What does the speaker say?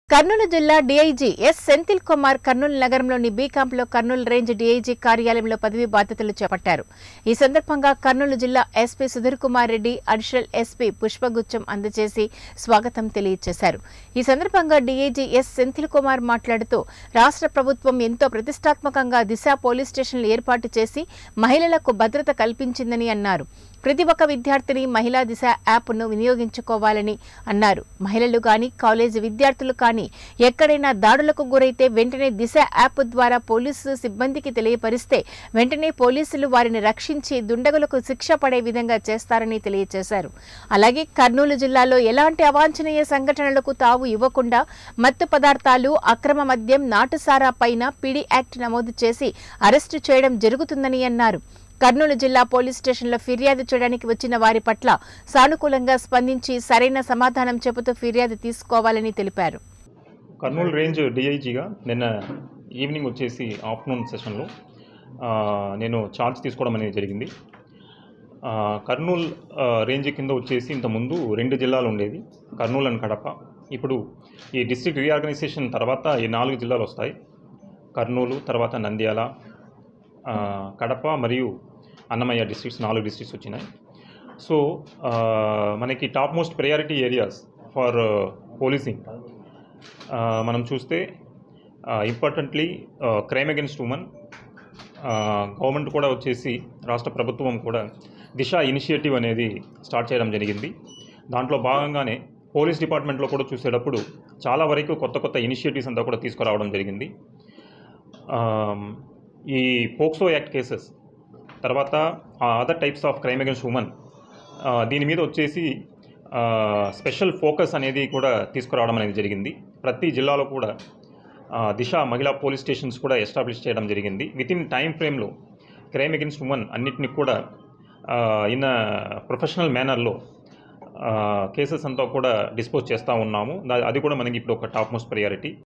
కర్నూలు జిల్లా DIG S Senthil Kumar Kurnool నగరంలోని B క్యాంప్లో కర్నూలు రేంజ్ డీఐజీ కార్యాలయంలో పదవి బాధ్యతలు చేపట్టారు ఈ సందర్భంగా కర్నూలు జిల్లా SP Sudheer Kumar Reddy additional SP పుష్పగుచ్చం అందజేసి స్వాగతం తెలియజేశారు ఈ సందర్భంగా డీఐజీ ఎస్ సెంథిల్ కుమార్ మాట్లాడుతూ రాష్ట్ర ప్రభుత్వం ఎంతో ప్రతిష్టాత్మకంగా దిశ పోలీస్ స్టేషన్లు ఏర్పాటు చేసి మహిళలకు భద్రత కల్పించిందని అన్నారు ప్రతి ఒక్క విద్యార్థిని మహిళా దిశ యాప్ను వినియోగించుకోవాలని అన్నారు మహిళలు గాని కాలేజీ విద్యార్థులు కానీ ఎక్కడైనా దాడులకు గురైతే వెంటనే దిశ యాప్ ద్వారా పోలీసు సిబ్బందికి తెలియపరిస్తే వెంటనే పోలీసులు వారిని రక్షించి దుండగులకు శిక్ష పడే విధంగా చేస్తారని తెలియజేశారు అలాగే కర్నూలు జిల్లాలో ఎలాంటి అవాంఛనీయ సంఘటనలకు తావు ఇవ్వకుండా మత్తు పదార్థాలు అక్రమ మద్యం నాటుసారా పైన పీడీ యాక్ట్ నమోదు చేసి అరెస్టు చేయడం జరుగుతుందని అన్నారు కర్నూలు జిల్లా పోలీస్ స్టేషన్లో ఫిర్యాదు చేయడానికి వచ్చిన వారి పట్ల సానుకూలంగా స్పందించి సరైన సమాధానం చెబుతూ ఫిర్యాదు తీసుకోవాలని తెలిపారు కర్నూలు రేంజ్ డిఐజీగా నిన్న ఈవినింగ్ వచ్చేసి ఆఫ్టర్నూన్ సెషన్లో ఆ, నేను ఛార్జ్ తీసుకోవడం అనేది జరిగింది ఆ, కర్నూలు ఆ, రేంజ్ కింద వచ్చేసి ఇంతకుముందు రెండు జిల్లాలు ఉండేది కర్నూలు అండ్ కడప ఇప్పుడు ఈ డిస్ట్రిక్ట్ రీఆర్గనైజేషన్ తర్వాత ఈ నాలుగు జిల్లాలు వస్తాయి కర్నూలు తర్వాత నంద్యాల ఆ, కడప మరియు అన్నమయ్య డిస్ట్రిక్ట్స్ నాలుగు డిస్ట్రిక్ట్స్ వచ్చినాయి సో ఆ, మనకి top most priority areas for policing మనం చూస్తే importantly crime against women government కూడా వచ్చేసి రాష్ట్ర ప్రభుత్వం కూడా దిశ ఇనిషియేటివ్ అనేది స్టార్ట్ చేయడం జరిగింది దాంట్లో భాగంగానే పోలీస్ డిపార్ట్మెంట్లో కూడా చూసేటప్పుడు చాలా వరకు కొత్త కొత్త ఇనిషియేటివ్స్ అంతా కూడా తీసుకురావడం జరిగింది ఆమ్, ఈ పోక్సో యాక్ట్ కేసెస్ తర్వాత other types of crime against women దీని మీద వచ్చేసి ఆ, స్పెషల్ ఫోకస్ అనేది కూడా తీసుకురావడం అనేది జరిగింది ప్రతి జిల్లాలో కూడా ఆ, దిశ మహిళా పోలీస్ స్టేషన్స్ కూడా ఎస్టాబ్లిష్ చేయడం జరిగింది విత్ ఇన్ టైం ఫ్రేమ్లో క్రైమ్ అగెన్స్ట్ ఉమెన్ అన్నిటిని కూడా ఇన్ ప్రొఫెషనల్ మేనర్లో కేసెస్ అంతా కూడా డిస్పోజ్ చేస్తూ ఉన్నాము దా- అది కూడా మనకి ఇప్పుడు ఒక టాప్ మోస్ట్ ప్రయారిటీ